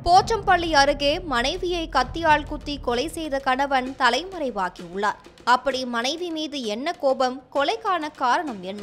போச்சம்பள்ளி அருகே மனைவியை கத்தியால் குத்தி கொலை செய்த கணவன் தலைமறைவாகியுள்ளார் அப்படி மனைவி மீது என்ன கோபம் கொலைக்கான காரணம் என்ன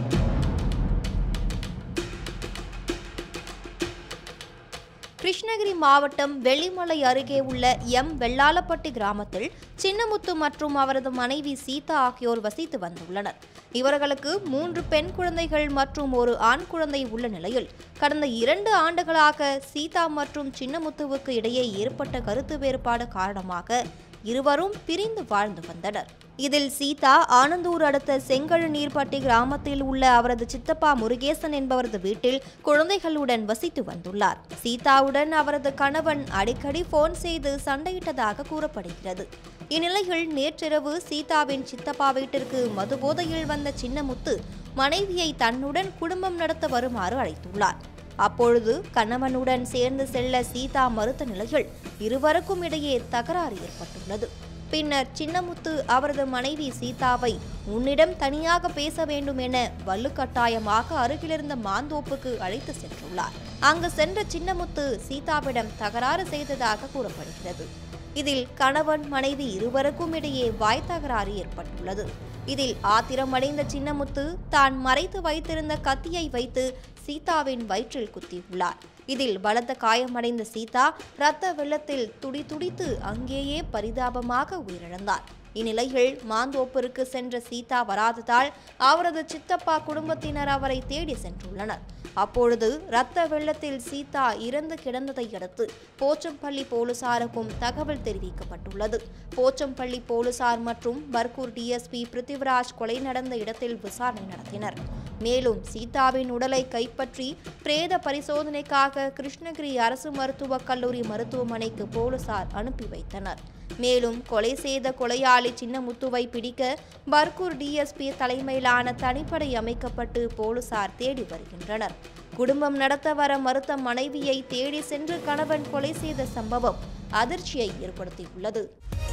கிருஷ்ணகிரி மாவட்டம் வெள்ளிமலை அருகே உள்ள எம் வெள்ளாளப்பட்டி கிராமத்தில் சின்னமுத்து மற்றும் அவரது மனைவி சீதா ஆகியோர் வசித்து வந்துள்ளனர் இவர்களுக்கு மூன்று பெண் குழந்தைகள் மற்றும் ஒரு ஆண் குழந்தை உள்ள நிலையில் கடந்த இரண்டு ஆண்டுகளாக சீதா மற்றும் சின்னமுத்துவுக்கு இடையே ஏற்பட்ட கருத்து வேறுபாடு காரணமாக இருவரும் பிரிந்து வாழ்ந்து வந்தனர் இதில் சீதா ஆனந்தூர் அடுத்த செங்கழு நீர்பட்டி கிராமத்தில் உள்ள அவரது சித்தப்பா முருகேசன் என்பவரது வீட்டில் குழந்தைகளுடன் வசித்து வந்துள்ளார் சீதாவுடன் அவரது கணவன் அடிக்கடி போன் செய்து சண்டையிட்டதாக கூறப்படுகிறது இந்நிலையில் நேற்றிரவு சீதாவின் சித்தப்பா வீட்டிற்கு மதுபோதையில் வந்த சின்னமுத்து மனைவியை தன்னுடன் குடும்பம் நடத்த வருமாறு அழைத்துள்ளார் அப்பொழுது கணவனுடன் சேர்ந்து செல்ல சீதா மறுத்த நிலையில் இருவருக்கும் இடையே தகராறு ஏற்பட்டுள்ளது பின்னர் சின்னமுத்து அவரது மனைவி சீதாவை உன்னிடம் தனியாக பேச வேண்டும் என வலுக்கட்டாயமாக அருகிலிருந்த மாந்தோப்புக்கு அழைத்து சென்றுள்ளார் அங்கு சென்ற சின்னமுத்து சீதாவிடம் தகராறு செய்ததாக கூறப்படுகிறது இதில் கணவன் மனைவி இருவருக்கும் இடையே வாய் தகராறு ஏற்பட்டுள்ளது இதில் ஆத்திரமடைந்த சின்னமுத்து தான் மறைத்து வைத்திருந்த கத்தியை வைத்து சீதாவின் வயிற்றில் குத்தியுள்ளார் இதில் பலத்த காயமடைந்த சீதா இரத்த வெள்ளத்தில் துடி துடித்து அங்கேயே பரிதாபமாக உயிரிழந்தார் இந்நிலையில் மாந்தோப்பிற்கு சென்ற சீதா வராததால் அவரது சித்தப்பா குடும்பத்தினர் அவரை தேடி சென்றுள்ளனர் அப்பொழுது இரத்த வெள்ளத்தில் சீதா இறந்து கிடந்ததை அடுத்து போச்சம்பள்ளி போலீசாருக்கும் தகவல் தெரிவிக்கப்பட்டுள்ளது போச்சம்பள்ளி போலீசார் மற்றும் பர்கூர் டிஎஸ்பி பிருத்திவிராஜ் கொலை நடந்த இடத்தில் விசாரணை நடத்தினர் மேலும் சீதாவின் உடலை கைப்பற்றி பிரேத பரிசோதனைக்காக கிருஷ்ணகிரி அரசு மருத்துவக் கல்லூரி மருத்துவமனைக்கு போலீசார் அனுப்பி வைத்தனர் மேலும் கொலை செய்த கொலையாளி சின்னமுத்துவை பிடிக்க பர்கூர் டிஎஸ்பி தலைமையிலான தனிப்படை அமைக்கப்பட்டு போலீசார் தேடி வருகின்றனர் குடும்பம் நடத்த வர மறுத்த மனைவியை தேடி சென்று கணவன் கொலை செய்த சம்பவம் அதிர்ச்சியை ஏற்படுத்தியுள்ளது